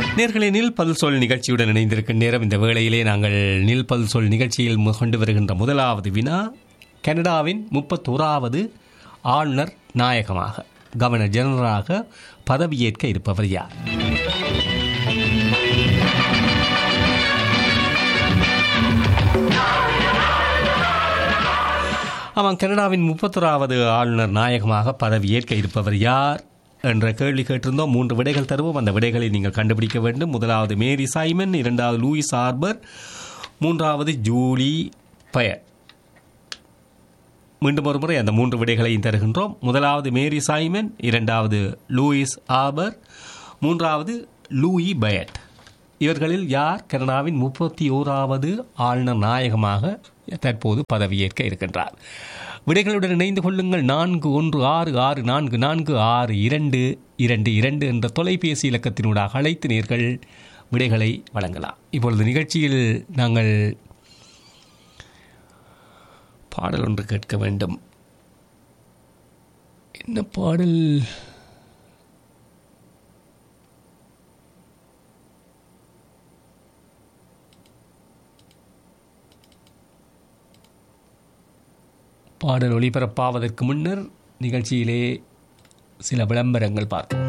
நேர்களை நில் பல் சொல் நிகழ்ச்சியுடன் இணைந்திருக்கும் நேரம் இந்த வேளையிலே நாங்கள் நில் பல் சொல் நிகழ்ச்சியில் மு- கொண்டு வருகின்ற முதலாவது வினா கனடாவின் முப்பத்தோராவது ஆளுநர் நாயகமாக கவர்னர் ஜெனரலாக பதவியேற்க இருப்பவர் யார் ஆமாம் கனடாவின் முப்பத்தோராவது ஆளுநர் நாயகமாக பதவியேற்க இருப்பவர் யார் என்ற கேள்வி கேட்டிருந்தோம் மூன்று விடைகள் தருவோம் அந்த விடைகளை நீங்கள் கண்டுபிடிக்க வேண்டும் முதலாவது மேரி சைமன் இரண்டாவது லூயிஸ் ஆர்பர் மூன்றாவது ஜூலி பயர் மீண்டும் ஒரு முறை அந்த மூன்று விடைகளையும் தருகின்றோம் முதலாவது மேரி சைமன் இரண்டாவது லூயிஸ் ஆபர் மூன்றாவது லூயி பயட் இவர்களில் யார் கனடாவின் முப்பத்தி ஓராவது ஆளுநர் நாயகமாக தற்போது பதவியேற்க இருக்கின்றார் விடைகளுடன் இணைந்து கொள்ளுங்கள் நான்கு ஒன்று ஆறு ஆறு நான்கு நான்கு ஆறு இரண்டு இரண்டு இரண்டு என்ற தொலைபேசி இலக்கத்தினூடாக அழைத்து நேர்கள் விடைகளை வழங்கலாம் இப்பொழுது நிகழ்ச்சியில் நாங்கள் பாடல் ஒன்று கேட்க வேண்டும் என்ன பாடல் பாடல் ஒளிபரப்பாவதற்கு முன்னர் நிகழ்ச்சியிலே சில விளம்பரங்கள் பார்த்தோம்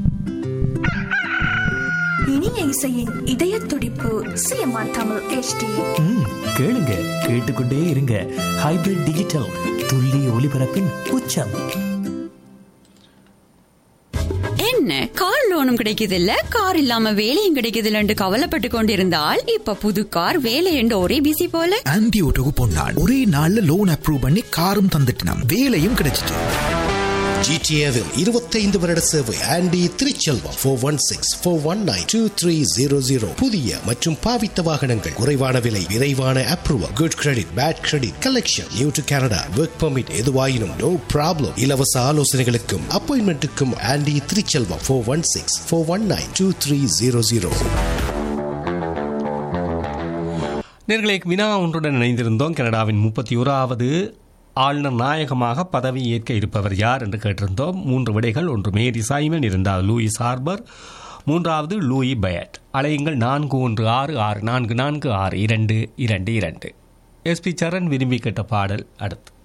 இனிய இசையின் இதய துடிப்பு சிஎம்ஆர் தமிழ் HD ம், கேளுங்க கேட்டுக்கொண்டே இருங்க ஹைபிரிட் டிஜிட்டல் துல்லிய ஒளிபரப்பின் உச்சம் என்ன கார் லோனும் கிடைக்குது இல்ல கார் இல்லாம வேலையும் கிடைக்குது இல்லன்னு கவலைப்பட்டு கொண்டிருந்தால் இப்ப புது கார் வேலை என்று ஒரே பிசி போல ஆன்டி ஓட்டோக்கு போனான் ஒரே நாள்ல லோன் அப்ரூவ் பண்ணி காரும் தந்துட்டான் வேலையும் கிடைச்சிட்டு ஜிடிஏவில் இருபத்தைந்து வருட சேவை Andy Thiruchelvam four one six four one nine two three zero zero புதிய மற்றும் பாவித்த வாகனங்கள் குறைவான விலை விரைவான approval good credit bad credit collection new to Canada work permit எதுவாயினும் நோ ப்ராப்ளம் இலவச ஆலோசனைகளுக்கும் அப்பாயின்மெண்ட்டுக்கும் Andy Thiruchelvam four one six four one nine two three zero zero நேர்களை வினா ஒன்றுடன் இணைந்திருந்தோம் கனடாவின் முப்பத்தி ஓராவது ஆளுநர் நாயகமாக பதவி ஏற்க இருப்பவர் யார் என்று கேட்டிருந்தோம் மூன்று விடைகள் ஒன்று மேரி சைமன் இருந்தால் லூயிஸ் ஹார்பர் மூன்றாவது லூயி பயட் அலையுங்கள் நான்கு ஒன்று ஆறு ஆறு நான்கு நான்கு ஆறு இரண்டு இரண்டு இரண்டு எஸ்பி சரண் விரும்பி கேட்ட பாடல் அடுத்து